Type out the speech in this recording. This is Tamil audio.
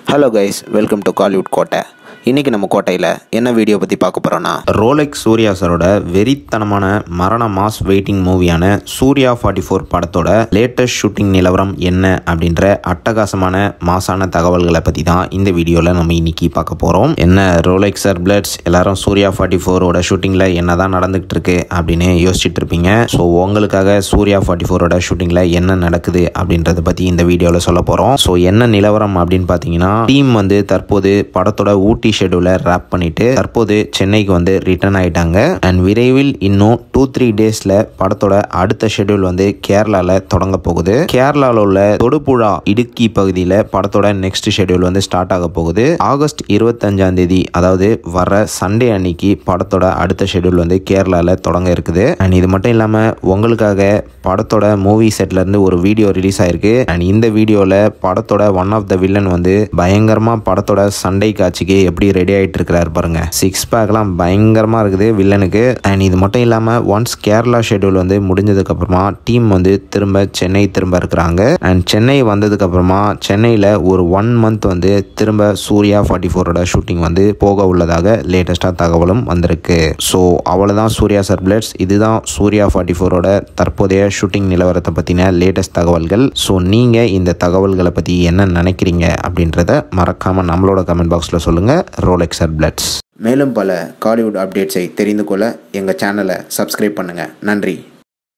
hello guys welcome to Kollywood கோட்டை இன்றைக்கி நம்ம கோட்டையில் என்ன வீடியோ பற்றி பார்க்க போகிறோன்னா ரோலெக்ஸ் சூர்யா சாரோட வெறித்தனமான மரண மாஸ் வெயிட்டிங் மூவியான சூர்யா ஃபார்ட்டி ஃபோர் படத்தோட லேட்டஸ்ட் ஷூட்டிங் நிலவரம் என்ன அப்படின்ற அட்டகாசமான மாசான தகவல்களை பற்றி தான் இந்த வீடியோவில் நம்ம இன்னைக்கு பார்க்க போகிறோம் என்ன ரோலெக்ஸ் சார் பிளட்ஸ் எல்லாரும் சூர்யா ஃபார்ட்டி ஃபோரோட ஷூட்டிங்கில் என்ன தான் நடந்துகிட்டு இருக்கு அப்படின்னு யோசிச்சுட்டு இருப்பீங்க ஸோ உங்களுக்காக சூர்யா ஃபார்ட்டி ஃபோரோட ஷூட்டிங்கில் என்ன நடக்குது அப்படின்றத பற்றி இந்த வீடியோவில் சொல்ல போகிறோம் ஸோ என்ன நிலவரம் அப்படின்னு பார்த்தீங்கன்னா டீம் வந்து தற்போது படத்தோட ஊட்டி ஷெடியூலை ரேப் பண்ணிட்டு தற்போது சென்னைக்கு வந்து ரிட்டர்ன் ஆயிட்டாங்க அண்ட் விரைவில் இன்னும் டூ த்ரீ டேஸில் படத்தோட அடுத்த ஷெடியூல் வந்து கேரளாவில் தொடங்க போகுது கேரளாவில் உள்ள தொடுபுழா இடுக்கி பகுதியில் படத்தோட நெக்ஸ்ட் ஷெடியூல் வந்து ஸ்டார்ட் ஆக போகுது ஆகஸ்ட் இருபத்தஞ்சாம் தேதி அதாவது வர சண்டே அன்னைக்கு படத்தோட அடுத்த ஷெடியூல் வந்து கேரளாவில் தொடங்க இருக்குது அண்ட் இது மட்டும் இல்லாமல் உங்களுக்காக படத்தோட மூவி செட்ல இருந்து ஒரு வீடியோ ரிலீஸ் ஆயிருக்கு அண்ட் இந்த வீடியோவில் படத்தோட ஒன் ஆஃப் த வில்லன் வந்து பயங்கரமா படத்தோட சண்டை காட்சிக்கு எப்படி ரெடி ஆயிட்டு இருக்கிறாரு பாருங்க சிக்ஸ் பேக்லாம் பயங்கரமா இருக்குது வில்லனுக்கு அண்ட் இது மட்டும் இல்லாமல் ஒன்ஸ் கேரளா ஷெடியூல் வந்து முடிஞ்சதுக்கு அப்புறமா டீம் வந்து திரும்ப சென்னை திரும்ப இருக்கிறாங்க அண்ட் சென்னை வந்ததுக்கு அப்புறமா சென்னையில் ஒரு ஒன் மந்த் வந்து திரும்ப சூர்யா ஃபார்ட்டி ஃபோரோட ஷூட்டிங் வந்து போக உள்ளதாக லேட்டஸ்டாக தகவலும் வந்திருக்கு ஸோ அவ்வளோதான் சூர்யா சார் பிளட்ஸ் இதுதான் சூர்யா ஃபார்ட்டி ஃபோரோட தற்போதைய ஷூட்டிங் நிலவரத்தை பற்றின லேட்டஸ்ட் தகவல்கள் ஸோ நீங்கள் இந்த தகவல்களை பற்றி என்ன நினைக்கிறீங்க அப்படின்றத மறக்காமல் நம்மளோட கமெண்ட் பாக்ஸில் சொல்லுங்கள் ரோலெக்ஸ் சார் பிளட்ஸ் மேலும் பல காலிவுட் அப்டேட்ஸை தெரிந்து கொள்ள எங்கள் சேனலை சப்ஸ்கிரைப் பண்ணுங்கள் நன்றி